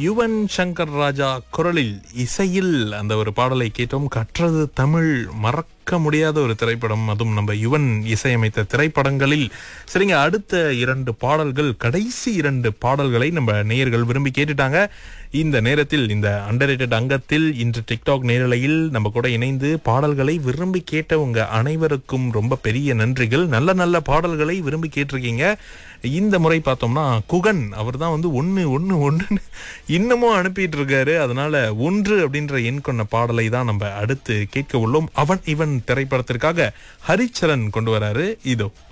யுவன் சங்கர் ராஜா குரலில் இசையில் அந்த ஒரு பாடலை கேட்டோம் கற்றது தமிழ் மறக்க முடியாத ஒரு திரைப்படம் அதுவும் நம்ம யுவன் இசையமைத்த திரைப்படங்களில் சரிங்க அடுத்த இரண்டு பாடல்கள் கடைசி இரண்டு பாடல்களை நம்ம நேயர்கள் விரும்பி கேட்டுட்டாங்க இந்த நேரத்தில் இந்த அண்டர்ரேட்டட் அங்கத்தில் இன்று டிக்டாக் நேரலையில் நம்ம கூட இணைந்து பாடல்களை விரும்பி கேட்டவங்க அனைவருக்கும் ரொம்ப பெரிய நன்றிகள் நல்ல நல்ல பாடல்களை விரும்பி கேட்டிருக்கீங்க இந்த முறை பார்த்தோம்னா குகன் அவர் தான் வந்து ஒன்று ஒன்று ஒன்று இன்னமும் அனுப்பிட்டு இருக்காரு அதனால ஒன்று அப்படின்ற எண் கொண்ட பாடலை தான் நம்ம அடுத்து கேட்க உள்ளோம் அவன் இவன் திரைப்படத்திற்காக ஹரிச்சரன் கொண்டு வராரு இதோ